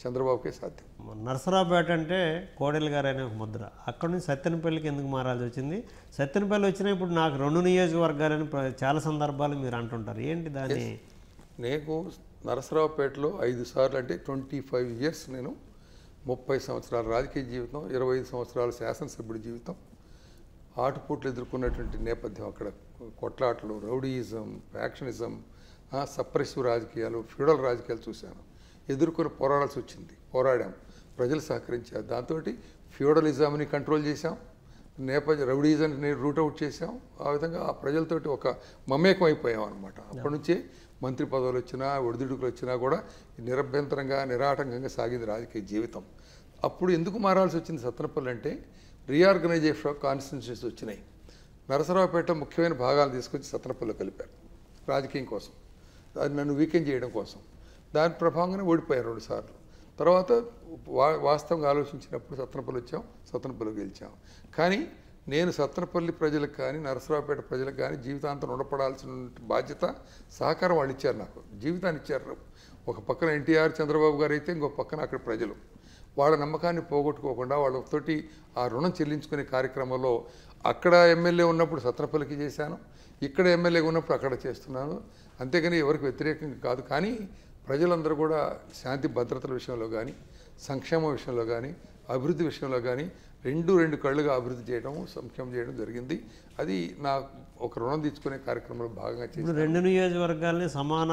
చంద్రబాబుకే సాధ్యం నరసరావుపేట అంటే కోడెల గారు అనే ఒక ముద్ర అక్కడ నుంచి సత్తెనపల్లికి ఎందుకు మారాల్సి వచ్చింది సత్తెనపల్లి వచ్చినా ఇప్పుడు నాకు రెండు నియోజకవర్గాలని ప్ర- చాలా సందర్భాలు మీరు అంటుంటారు ఏంటి దాని నేను నరసరావుపేటలో ఐదు సార్లు అంటే ట్వంటీ ఫైవ్ ఇయర్స్ నేను ముప్పై సంవత్సరాల రాజకీయ జీవితం ఇరవై ఐదు సంవత్సరాల శాసనసభ్యుడి జీవితం ఆటుపోట్లు ఎదుర్కొన్నటువంటి నేపథ్యం అక్కడ కొట్లాటలు రౌడీయిజం ఫ్యాక్షనిజం సప్రెసివ్ రాజకీయాలు ఫ్యూడల్ రాజకీయాలు చూశాను ఎదుర్కొని పోరాడాల్సి వచ్చింది పోరాడాం ప్రజలు సహకరించారు దాంతో ఫ్యూడలిజంని కంట్రోల్ చేశాం నేపథ్య రౌడీజంని రూట్ అవుట్ చేశాం ఆ విధంగా ఆ ప్రజలతోటి ఒక మమేకం అయిపోయాం అనమాట అప్పటి నుంచే మంత్రి పదవులు వచ్చినా ఒడిదుడుకులు వచ్చినా కూడా నిరభ్యంతరంగా నిరాటంకంగా సాగింది రాజకీయ జీవితం అప్పుడు ఎందుకు మారాల్సి వచ్చింది సత్తనపల్లి అంటే రీఆర్గనైజేషన్ ఆఫ్ కాన్స్టిట్యూన్సీస్ వచ్చినాయి నరసరావుపేట ముఖ్యమైన భాగాలు తీసుకొచ్చి సత్తనపల్లిలో కలిపారు రాజకీయం కోసం అది నన్ను వీకెండ్ చేయడం కోసం దాని ప్రభావంగానే ఓడిపోయారు రెండు సార్లు తర్వాత వా వాస్తవంగా ఆలోచించినప్పుడు సత్తనపల్లి వచ్చాం సత్తనపల్లి గెలిచాం కానీ నేను సత్తనపల్లి ప్రజలకు కానీ నరసరావుపేట ప్రజలకు కానీ జీవితాంతం రుణపడాల్సిన బాధ్యత సహకారం వాళ్ళు ఇచ్చారు నాకు జీవితాన్ని ఇచ్చారు ఒక పక్కన ఎన్టీఆర్ చంద్రబాబు గారు అయితే ఇంకో పక్కన అక్కడ ప్రజలు వాళ్ళ నమ్మకాన్ని పోగొట్టుకోకుండా వాళ్ళతోటి ఆ రుణం చెల్లించుకునే కార్యక్రమంలో అక్కడ ఎమ్మెల్యే ఉన్నప్పుడు సత్రపల్లికి చేశాను ఇక్కడ ఎమ్మెల్యే ఉన్నప్పుడు అక్కడ చేస్తున్నాను అంతేగాని ఎవరికి వ్యతిరేకంగా కాదు కానీ ప్రజలందరూ కూడా శాంతి భద్రతల విషయంలో కానీ సంక్షేమ విషయంలో కానీ అభివృద్ధి విషయంలో కానీ రెండు రెండు కళ్ళుగా అభివృద్ధి చేయడం సంక్షేమం చేయడం జరిగింది అది నా ఒక రుణం తీసుకునే కార్యక్రమంలో భాగంగా చేసి ఇప్పుడు రెండు నియోజకవర్గాల్ని సమాన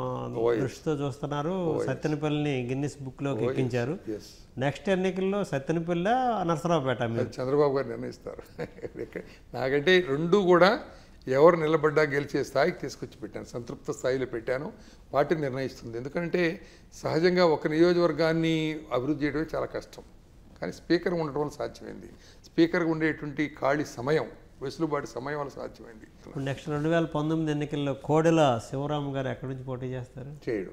ఆ, దృష్టితో చూస్తున్నారు సత్తెనపల్లిని గిన్నిస్ బుక్లోకి ఎక్కించారు ఎస్ నెక్స్ట్ ఎన్నికల్లో సత్తెనపల్లి నరసరావుపేట మీరు అది చంద్రబాబు గారు నిర్ణయిస్తారు ఎక్క- నాకంటే రెండు కూడా ఎవరు నిలబడ్డా గెలిచే స్థాయికి తీసుకొచ్చి పెట్టాను సంతృప్త స్థాయిలో పెట్టాను పార్టీ నిర్ణయిస్తుంది ఎందుకంటే సహజంగా ఒక నియోజకవర్గాన్ని అభివృద్ధి చేయడమే చాలా కష్టం కానీ స్పీకర్ ఉండటం వల్ల సాధ్యమైంది స్పీకర్ ఉండేటువంటి ఖాళీ సమయం వెసులుబాటు సమయం వల్ల సాధ్యమైంది ఇప్పుడు నెక్స్ట్ రెండు వేల పంతొమ్మిది ఎన్నికల్లో కోడెల శివరామ్ గారు ఎక్కడి నుంచి పోటీ చేస్తారు చేయడం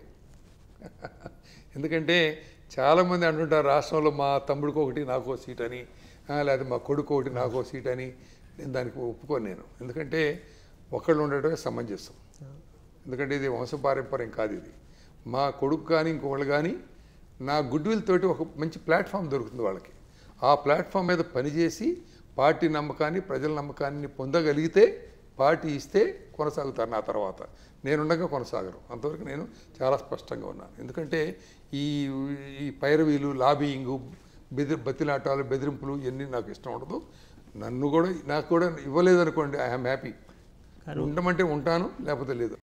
ఎందుకంటే చాలామంది అంటుంటారు రాష్ట్రంలో మా తమ్ముడికి ఒకటి నాకో సీట్ అని ఆ, లేదా మా కొడుకు ఒకటి నాకో సీట్ అని నేను దానికి ఒప్పుకోను నేను ఎందుకంటే ఒకళ్ళు ఉండటమే సమంజసం ఎందుకంటే ఇది వంశపారంపర్యం కాదు ఇది మా కొడుకు కానీ ఇంకొకళ్ళు కానీ నా గుడ్ విల్ తోటి ఒక మంచి ప్లాట్ఫామ్ దొరుకుతుంది వాళ్ళకి ఆ ప్లాట్ఫామ్ మీద పనిచేసి పార్టీ నమ్మకాన్ని ప్రజల నమ్మకాన్ని పొందగలిగితే పార్టీ ఇస్తే కొనసాగుతారు నా తర్వాత నేనుండగా కొనసాగరు అంతవరకు నేను చాలా స్పష్టంగా ఉన్నాను ఎందుకంటే ఈ ఈ పైరవీలు లాబియింగు బెదిరి బతిలాటాలు బెదిరింపులు ఇవన్నీ నాకు ఇష్టం ఉండదు నన్ను కూడా నాకు కూడా ఇవ్వలేదనుకోండి ఐఎమ్ హ్యాపీ ఉండమంటే ఉంటాను లేకపోతే లేదు